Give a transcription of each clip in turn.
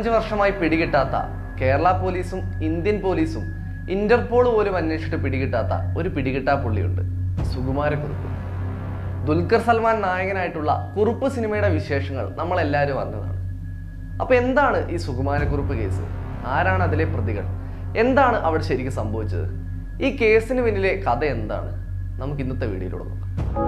പതിനഞ്ച് വർഷമായി പിടികിട്ടാത്ത കേരള പോലീസും ഇന്ത്യൻ പോലീസും ഇന്റർപോൾ പോലും അന്വേഷിച്ചിട്ട് പിടികിട്ടാത്ത ഒരു പിടികിട്ടാ പുള്ളിയുണ്ട് സുകുമാരക്കുറുപ്പ് ദുൽഖർ സൽമാൻ നായകനായിട്ടുള്ള കുറുപ്പ് സിനിമയുടെ വിശേഷങ്ങൾ നമ്മൾ എല്ലാവരും അറിഞ്ഞതാണ് അപ്പൊ എന്താണ് ഈ സുകുമാരക്കുറുപ്പ് കേസ് ആരാണ് അതിലെ പ്രതികൾ എന്താണ് അവിടെ ശരിക്കും സംഭവിച്ചത് ഈ കേസിന് പിന്നിലെ കഥ എന്താണ് നമുക്ക് ഇന്നത്തെ വീഡിയോയിലൂടെ നോക്കാം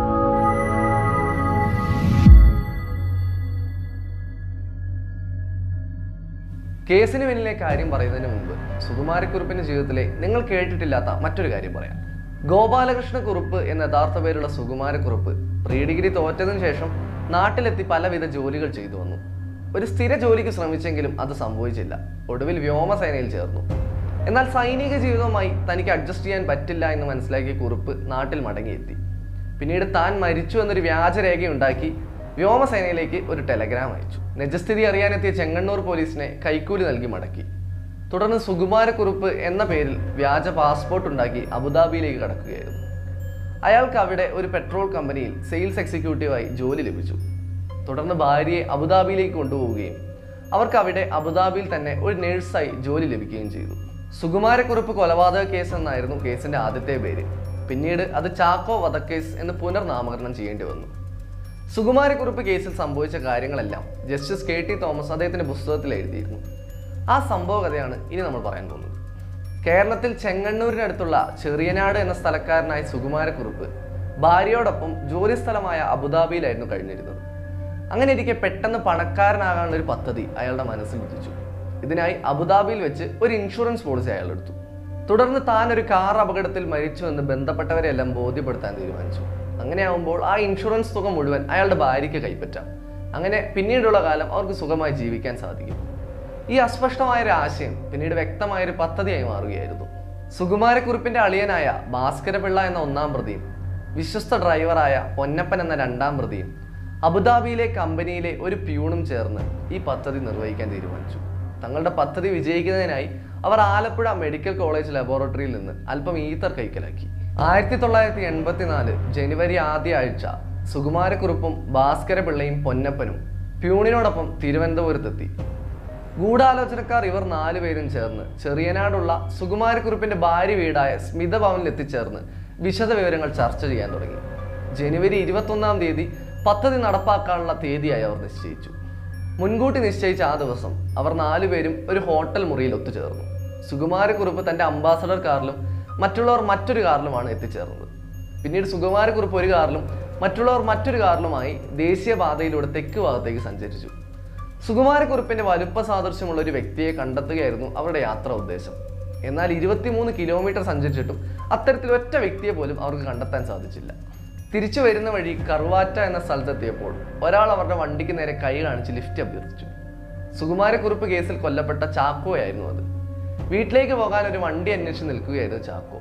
കേസിന് പിന്നിലെ കാര്യം പറയുന്നതിന് മുമ്പ് സുകുമാരക്കുറുപ്പിന്റെ ജീവിതത്തിലെ നിങ്ങൾ കേട്ടിട്ടില്ലാത്ത മറ്റൊരു കാര്യം പറയാം ഗോപാലകൃഷ്ണ കുറുപ്പ് എന്ന യഥാർത്ഥ പേരുള്ള സുകുമാരക്കുറുപ്പ് പ്രീ ഡിഗ്രി തോറ്റതിനു ശേഷം നാട്ടിലെത്തി പലവിധ ജോലികൾ ചെയ്തു വന്നു ഒരു സ്ഥിര ജോലിക്ക് ശ്രമിച്ചെങ്കിലും അത് സംഭവിച്ചില്ല ഒടുവിൽ വ്യോമസേനയിൽ ചേർന്നു എന്നാൽ സൈനിക ജീവിതവുമായി തനിക്ക് അഡ്ജസ്റ്റ് ചെയ്യാൻ പറ്റില്ല എന്ന് മനസ്സിലാക്കിയ കുറുപ്പ് നാട്ടിൽ മടങ്ങിയെത്തി പിന്നീട് താൻ മരിച്ചു എന്നൊരു വ്യാജരേഖയുണ്ടാക്കി വ്യോമസേനയിലേക്ക് ഒരു ടെലഗ്രാം അയച്ചു നിജസ്ഥിതി അറിയാനെത്തിയ ചെങ്ങണ്ണൂർ പോലീസിനെ കൈക്കൂലി നൽകി മടക്കി തുടർന്ന് സുകുമാരക്കുറുപ്പ് എന്ന പേരിൽ വ്യാജ പാസ്പോർട്ട് ഉണ്ടാക്കി അബുദാബിയിലേക്ക് കടക്കുകയായിരുന്നു അയാൾക്ക് അവിടെ ഒരു പെട്രോൾ കമ്പനിയിൽ സെയിൽസ് എക്സിക്യൂട്ടീവായി ജോലി ലഭിച്ചു തുടർന്ന് ഭാര്യയെ അബുദാബിയിലേക്ക് കൊണ്ടുപോവുകയും അവർക്ക് അവിടെ അബുദാബിയിൽ തന്നെ ഒരു നേഴ്സായി ജോലി ലഭിക്കുകയും ചെയ്തു സുകുമാരക്കുറുപ്പ് കൊലപാതക കേസ് എന്നായിരുന്നു കേസിന്റെ ആദ്യത്തെ പേര് പിന്നീട് അത് ചാക്കോ വധക്കേസ് എന്ന് പുനർനാമകരണം ചെയ്യേണ്ടി വന്നു സുകുമാരക്കുറുപ്പ് കേസിൽ സംഭവിച്ച കാര്യങ്ങളെല്ലാം ജസ്റ്റിസ് കെ ടി തോമസ് അദ്ദേഹത്തിന്റെ പുസ്തകത്തിൽ എഴുതിയിരുന്നു ആ സംഭവ കഥയാണ് ഇനി നമ്മൾ പറയാൻ പോകുന്നത് കേരളത്തിൽ ചെങ്ങണ്ണൂരിനടുത്തുള്ള ചെറിയനാട് എന്ന സ്ഥലക്കാരനായ സുകുമാരക്കുറുപ്പ് ഭാര്യയോടൊപ്പം ജോലി സ്ഥലമായ അബുദാബിയിലായിരുന്നു കഴിഞ്ഞിരുന്നത് അങ്ങനെ ഇരിക്കെ പെട്ടെന്ന് പണക്കാരനാകാനുള്ള ഒരു പദ്ധതി അയാളുടെ മനസ്സിൽ ഉദിച്ചു ഇതിനായി അബുദാബിയിൽ വെച്ച് ഒരു ഇൻഷുറൻസ് പോളിസി അയാൾ എടുത്തു തുടർന്ന് താൻ ഒരു കാർ അപകടത്തിൽ മരിച്ചു എന്ന് ബന്ധപ്പെട്ടവരെല്ലാം ബോധ്യപ്പെടുത്താൻ തീരുമാനിച്ചു അങ്ങനെയാവുമ്പോൾ ആ ഇൻഷുറൻസ് തുക മുഴുവൻ അയാളുടെ ഭാര്യയ്ക്ക് കൈപ്പറ്റാം അങ്ങനെ പിന്നീടുള്ള കാലം അവർക്ക് സുഖമായി ജീവിക്കാൻ സാധിക്കും ഈ അസ്പഷ്ടമായ ഒരു ആശയം പിന്നീട് വ്യക്തമായ ഒരു പദ്ധതിയായി മാറുകയായിരുന്നു സുകുമാരക്കുറിപ്പിന്റെ അളിയനായ ഭാസ്കരപിള്ള എന്ന ഒന്നാം പ്രതിയും വിശ്വസ്ത ഡ്രൈവറായ പൊന്നപ്പൻ എന്ന രണ്ടാം പ്രതിയും അബുദാബിയിലെ കമ്പനിയിലെ ഒരു പ്യൂണും ചേർന്ന് ഈ പദ്ധതി നിർവഹിക്കാൻ തീരുമാനിച്ചു തങ്ങളുടെ പദ്ധതി വിജയിക്കുന്നതിനായി അവർ ആലപ്പുഴ മെഡിക്കൽ കോളേജ് ലബോറട്ടറിയിൽ നിന്ന് അല്പം ഈത്തർ കൈക്കലാക്കി ആയിരത്തി തൊള്ളായിരത്തി എൺപത്തിനാല് ജനുവരി ആദ്യ ആഴ്ച സുകുമാരക്കുറുപ്പും ഭാസ്കരപിള്ളയും പൊന്നപ്പനും പ്യൂണിനോടൊപ്പം തിരുവനന്തപുരത്തെത്തി ഗൂഢാലോചനക്കാർ ഇവർ നാലുപേരും ചേർന്ന് ചെറിയനാടുള്ള സുകുമാരക്കുറുപ്പിന്റെ ഭാര്യ വീടായ സ്മിത ഭവനിൽ എത്തിച്ചേർന്ന് വിശദ വിവരങ്ങൾ ചർച്ച ചെയ്യാൻ തുടങ്ങി ജനുവരി ഇരുപത്തൊന്നാം തീയതി പദ്ധതി നടപ്പാക്കാനുള്ള തീയതിയായി അവർ നിശ്ചയിച്ചു മുൻകൂട്ടി നിശ്ചയിച്ച ആ ദിവസം അവർ നാലുപേരും ഒരു ഹോട്ടൽ മുറിയിൽ ഒത്തുചേർന്നു സുകുമാരക്കുറുപ്പ് തന്റെ അംബാസഡർ കാറിലും മറ്റുള്ളവർ മറ്റൊരു കാറിലുമാണ് എത്തിച്ചേർന്നത് പിന്നീട് സുകുമാരക്കുറുപ്പ് ഒരു കാറിലും മറ്റുള്ളവർ മറ്റൊരു കാറിലുമായി ദേശീയപാതയിലൂടെ തെക്ക് ഭാഗത്തേക്ക് സഞ്ചരിച്ചു സുകുമാരക്കുറുപ്പിന്റെ വലുപ്പ സാദൃശ്യമുള്ള ഒരു വ്യക്തിയെ കണ്ടെത്തുകയായിരുന്നു അവരുടെ യാത്രാ ഉദ്ദേശം എന്നാൽ ഇരുപത്തിമൂന്ന് കിലോമീറ്റർ സഞ്ചരിച്ചിട്ടും അത്തരത്തിൽ ഒറ്റ വ്യക്തിയെ പോലും അവർക്ക് കണ്ടെത്താൻ സാധിച്ചില്ല തിരിച്ചു വരുന്ന വഴി കറുവാറ്റ എന്ന സ്ഥലത്തെത്തിയപ്പോൾ ഒരാൾ അവരുടെ വണ്ടിക്ക് നേരെ കൈ കാണിച്ച് ലിഫ്റ്റ് അഭ്യർത്ഥിച്ചു സുകുമാരക്കുറുപ്പ് കേസിൽ കൊല്ലപ്പെട്ട ചാക്കോയായിരുന്നു അത് വീട്ടിലേക്ക് പോകാൻ ഒരു വണ്ടി അന്വേഷിച്ച് നിൽക്കുകയായിരുന്നു ചാക്കോ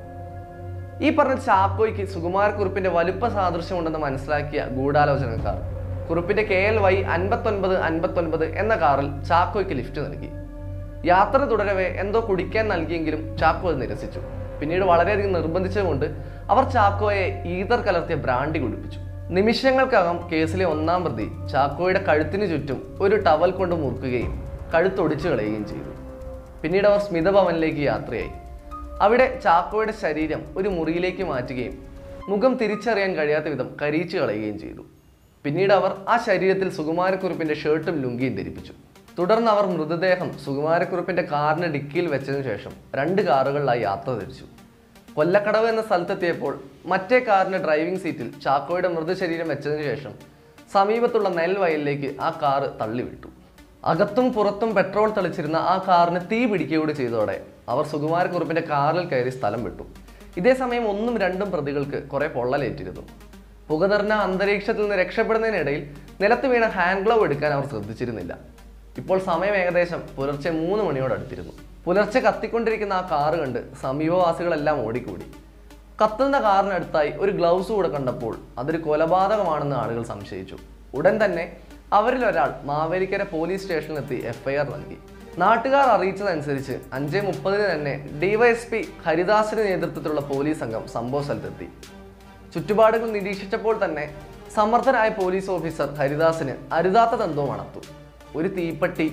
ഈ പറഞ്ഞ ചാക്കോയ്ക്ക് സുകുമാരക്കുറുപ്പിന്റെ വലുപ്പ സാദൃശ്യമുണ്ടെന്ന് മനസ്സിലാക്കിയ ഗൂഢാലോചനക്കാർ കുറുപ്പിന്റെ കെ എൽ വൈ അൻപത്തൊൻപത് അൻപത്തൊൻപത് എന്ന കാറിൽ ചാക്കോയ്ക്ക് ലിഫ്റ്റ് നൽകി യാത്ര തുടരവേ എന്തോ കുടിക്കാൻ നൽകിയെങ്കിലും ചാക്കോ അത് നിരസിച്ചു പിന്നീട് വളരെയധികം നിർബന്ധിച്ചതുകൊണ്ട് അവർ ചാക്കോയെ ഈതർ കലർത്തിയ ബ്രാൻഡി കുടിപ്പിച്ചു നിമിഷങ്ങൾക്കകം കേസിലെ ഒന്നാം പ്രതി ചാക്കോയുടെ കഴുത്തിന് ചുറ്റും ഒരു ടവൽ കൊണ്ട് മുറുക്കുകയും കഴുത്തൊടിച്ചു കളയുകയും ചെയ്തു പിന്നീട് അവർ സ്മിത ഭവനിലേക്ക് യാത്രയായി അവിടെ ചാക്കോയുടെ ശരീരം ഒരു മുറിയിലേക്ക് മാറ്റുകയും മുഖം തിരിച്ചറിയാൻ കഴിയാത്ത വിധം കരിയിച്ചു കളയുകയും ചെയ്തു പിന്നീട് അവർ ആ ശരീരത്തിൽ സുകുമാരക്കുറുപ്പിന്റെ ഷർട്ടും ലുങ്കിയും ധരിപ്പിച്ചു തുടർന്ന് അവർ മൃതദേഹം സുകുമാരക്കുറുപ്പിന്റെ കാറിന് ഡിക്കിയിൽ വെച്ചതിനു ശേഷം രണ്ട് കാറുകളിലായി യാത്ര തിരിച്ചു കൊല്ലക്കടവ് എന്ന സ്ഥലത്തെത്തിയപ്പോൾ മറ്റേ കാറിന്റെ ഡ്രൈവിംഗ് സീറ്റിൽ ചാക്കോയുടെ മൃതശരീരം വെച്ചതിനു ശേഷം സമീപത്തുള്ള നെൽവയലിലേക്ക് ആ കാറ് തള്ളിവിട്ടു അകത്തും പുറത്തും പെട്രോൾ തെളിച്ചിരുന്ന ആ കാറിന് തീ പിടിക്കുകയൂടി ചെയ്തതോടെ അവർ സുകുമാരക്കുറുപ്പിന്റെ കാറിൽ കയറി സ്ഥലം വിട്ടു ഇതേസമയം ഒന്നും രണ്ടും പ്രതികൾക്ക് കുറെ പൊള്ളലേറ്റിരുന്നു പുക നിറഞ്ഞ അന്തരീക്ഷത്തിൽ നിന്ന് രക്ഷപ്പെടുന്നതിനിടയിൽ നിലത്ത് വീണ ഹാൻഡ് ഗ്ലൗ എടുക്കാൻ അവർ ശ്രദ്ധിച്ചിരുന്നില്ല ഇപ്പോൾ സമയം ഏകദേശം പുലർച്ചെ മൂന്ന് മണിയോട് അടുത്തിരുന്നു പുലർച്ചെ കത്തിക്കൊണ്ടിരിക്കുന്ന ആ കാറ് കണ്ട് സമീപവാസികളെല്ലാം ഓടിക്കൂടി കത്തുന്ന കാറിനടുത്തായി ഒരു ഗ്ലൗസ് കൂടെ കണ്ടപ്പോൾ അതൊരു കൊലപാതകമാണെന്ന് ആളുകൾ സംശയിച്ചു ഉടൻ തന്നെ അവരിൽ ഒരാൾ മാവേലിക്കര പോലീസ് സ്റ്റേഷനിലെത്തി എഫ്ഐആർ നൽകി നാട്ടുകാർ അറിയിച്ചതനുസരിച്ച് അഞ്ചേ മുപ്പതിന് തന്നെ ഡിവൈഎസ്പി ഹരിദാസിന്റെ നേതൃത്വത്തിലുള്ള പോലീസ് സംഘം സംഭവ സ്ഥലത്തെത്തി ചുറ്റുപാടുകൾ നിരീക്ഷിച്ചപ്പോൾ തന്നെ സമർത്ഥനായ പോലീസ് ഓഫീസർ ഹരിദാസിന് അരുതാത്ത തന്തവും അണർത്തു ഒരു തീപ്പെട്ടി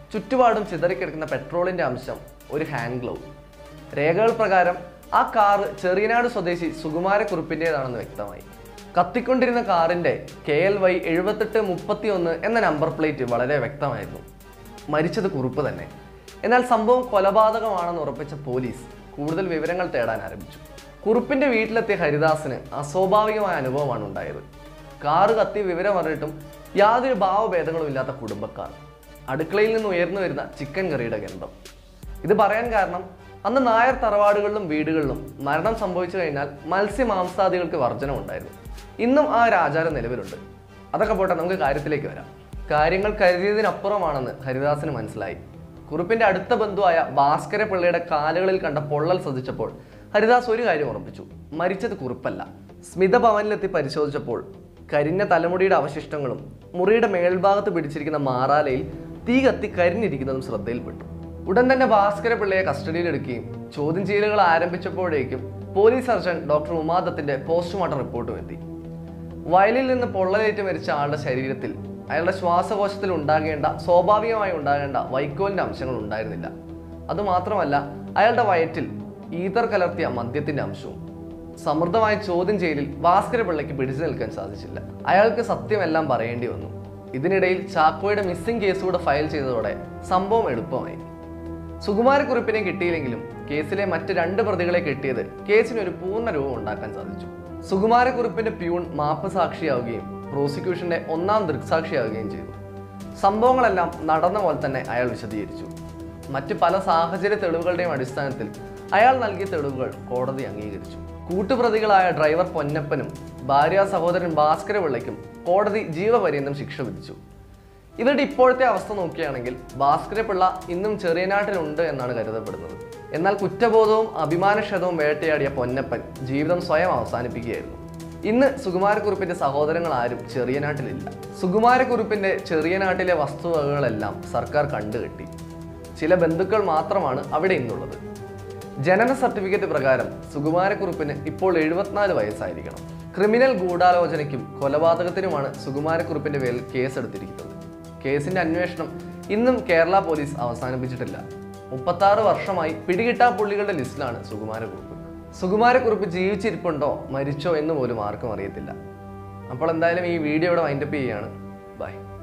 ചുറ്റുപാടും ചിതറിക്കിടക്കുന്ന പെട്രോളിന്റെ അംശം ഒരു ഹാൻഡ് ഗ്ലൗ രേഖകൾ പ്രകാരം ആ കാറ് ചെറിയനാട് സ്വദേശി സുകുമാരക്കുറുപ്പിൻ്റെതാണെന്ന് വ്യക്തമായി കത്തിക്കൊണ്ടിരുന്ന കാറിന്റെ കെ എൽ വൈ എഴുപത്തെട്ട് മുപ്പത്തി ഒന്ന് എന്ന നമ്പർ പ്ലേറ്റ് വളരെ വ്യക്തമായിരുന്നു മരിച്ചത് കുറുപ്പ് തന്നെ എന്നാൽ സംഭവം കൊലപാതകമാണെന്ന് ഉറപ്പിച്ച പോലീസ് കൂടുതൽ വിവരങ്ങൾ തേടാൻ ആരംഭിച്ചു കുറുപ്പിന്റെ വീട്ടിലെത്തിയ ഹരിദാസിന് അസ്വാഭാവികമായ അനുഭവമാണ് ഉണ്ടായത് കാറ് കത്തി വിവരം അറിഞ്ഞിട്ടും യാതൊരു ഭാവഭേദങ്ങളും ഇല്ലാത്ത കുടുംബക്കാർ അടുക്കളയിൽ നിന്ന് ഉയർന്നു വരുന്ന ചിക്കൻ കറിയുടെ ഗന്ധം ഇത് പറയാൻ കാരണം അന്ന് നായർ തറവാടുകളിലും വീടുകളിലും മരണം സംഭവിച്ചു കഴിഞ്ഞാൽ മത്സ്യ മാംസാദികൾക്ക് വർജനം ഉണ്ടായിരുന്നു ഇന്നും ആ ഒരു ആചാരം നിലവിലുണ്ട് അതൊക്കെ പോട്ടെ നമുക്ക് കാര്യത്തിലേക്ക് വരാം കാര്യങ്ങൾ കരുതിയതിനപ്പുറമാണെന്ന് ഹരിദാസിന് മനസ്സിലായി കുറുപ്പിന്റെ അടുത്ത ബന്ധുവായ ഭാസ്കര പിള്ളയുടെ കാലുകളിൽ കണ്ട പൊള്ളൽ ശ്രദ്ധിച്ചപ്പോൾ ഹരിദാസ് ഒരു കാര്യം ഉറപ്പിച്ചു മരിച്ചത് കുറുപ്പല്ല സ്മിത ഭവനിലെത്തി പരിശോധിച്ചപ്പോൾ കരിഞ്ഞ തലമുടിയുടെ അവശിഷ്ടങ്ങളും മുറിയുടെ മേൽഭാഗത്ത് പിടിച്ചിരിക്കുന്ന മാറാലയിൽ തീ കത്തി കരിഞ്ഞിരിക്കുന്നതും ശ്രദ്ധയിൽപ്പെട്ടു ഉടൻ തന്നെ ഭാസ്കര പിള്ളയെ കസ്റ്റഡിയിലെടുക്കുകയും ചോദ്യം ചെയ്യലുകൾ ആരംഭിച്ചപ്പോഴേക്കും പോലീസ് സർജൻ ഡോക്ടർ ഉമാദത്തിന്റെ പോസ്റ്റ്മോർട്ടം റിപ്പോർട്ടും എത്തി വയലിൽ നിന്ന് പൊള്ളലേറ്റ് മരിച്ച ആളുടെ ശരീരത്തിൽ അയാളുടെ ശ്വാസകോശത്തിൽ ഉണ്ടാകേണ്ട സ്വാഭാവികമായി ഉണ്ടാകേണ്ട വൈക്കോലിന്റെ അംശങ്ങൾ ഉണ്ടായിരുന്നില്ല അതുമാത്രമല്ല അയാളുടെ വയറ്റിൽ ഈതർ കലർത്തിയ മദ്യത്തിന്റെ അംശവും സമൃദ്ധമായ ചോദ്യം ചെയ്യലിൽ ഭാസ്കര പിള്ളയ്ക്ക് പിടിച്ചു നിൽക്കാൻ സാധിച്ചില്ല അയാൾക്ക് സത്യമെല്ലാം പറയേണ്ടി വന്നു ഇതിനിടയിൽ ചാക്കോയുടെ മിസ്സിംഗ് കേസ് കൂടെ ഫയൽ ചെയ്തതോടെ സംഭവം എളുപ്പമായി സുകുമാരക്കുറിപ്പിനെ കിട്ടിയില്ലെങ്കിലും കേസിലെ മറ്റ് രണ്ട് പ്രതികളെ കിട്ടിയത് കേസിന് ഒരു പൂർണ്ണ രൂപം ഉണ്ടാക്കാൻ സാധിച്ചു സുകുമാരക്കുറിപ്പിന്റെ പ്യൂൺ മാപ്പ് സാക്ഷിയാവുകയും പ്രോസിക്യൂഷന്റെ ഒന്നാം ദൃക്സാക്ഷിയാവുകയും ചെയ്തു സംഭവങ്ങളെല്ലാം നടന്ന പോലെ തന്നെ അയാൾ വിശദീകരിച്ചു മറ്റ് പല സാഹചര്യ തെളിവുകളുടെയും അടിസ്ഥാനത്തിൽ അയാൾ നൽകിയ തെളിവുകൾ കോടതി അംഗീകരിച്ചു കൂട്ടുപ്രതികളായ ഡ്രൈവർ പൊന്നപ്പനും ഭാര്യ സഹോദരൻ ഭാസ്കര പിള്ളയ്ക്കും കോടതി ജീവപര്യന്തം ശിക്ഷ വിധിച്ചു ഇവരുടെ ഇപ്പോഴത്തെ അവസ്ഥ നോക്കുകയാണെങ്കിൽ ഭാസ്കര പിള്ള ഇന്നും ചെറിയനാട്ടിലുണ്ട് എന്നാണ് കരുതപ്പെടുന്നത് എന്നാൽ കുറ്റബോധവും അഭിമാനക്ഷതവും വേട്ടയാടിയ പൊന്നപ്പൻ ജീവിതം സ്വയം അവസാനിപ്പിക്കുകയായിരുന്നു ഇന്ന് സുകുമാരക്കുറുപ്പിന്റെ സഹോദരങ്ങൾ ആരും ചെറിയനാട്ടിലില്ല സുകുമാരക്കുറുപ്പിന്റെ ചെറിയനാട്ടിലെ വസ്തുവകകളെല്ലാം സർക്കാർ കണ്ടുകെട്ടി ചില ബന്ധുക്കൾ മാത്രമാണ് അവിടെ ഇന്നുള്ളത് ജനന സർട്ടിഫിക്കറ്റ് പ്രകാരം സുകുമാരക്കുറുപ്പിന് ഇപ്പോൾ എഴുപത്തിനാല് വയസ്സായിരിക്കണം ക്രിമിനൽ ഗൂഢാലോചനയ്ക്കും കൊലപാതകത്തിനുമാണ് സുകുമാരക്കുറുപ്പിന്റെ പേരിൽ കേസെടുത്തിരിക്കുന്നത് കേസിന്റെ അന്വേഷണം ഇന്നും കേരള പോലീസ് അവസാനിപ്പിച്ചിട്ടില്ല മുപ്പത്താറ് വർഷമായി പിടികിട്ടാ പുള്ളികളുടെ ലിസ്റ്റിലാണ് സുകുമാരക്കുറുപ്പ് സുകുമാരക്കുറുപ്പ് ജീവിച്ചിരിപ്പുണ്ടോ മരിച്ചോ എന്ന് പോലും ആർക്കും അറിയത്തില്ല അപ്പോൾ എന്തായാലും ഈ വീഡിയോ ഇവിടെ വൈൻഡപ്പ് ചെയ്യുകയാണ് ബൈ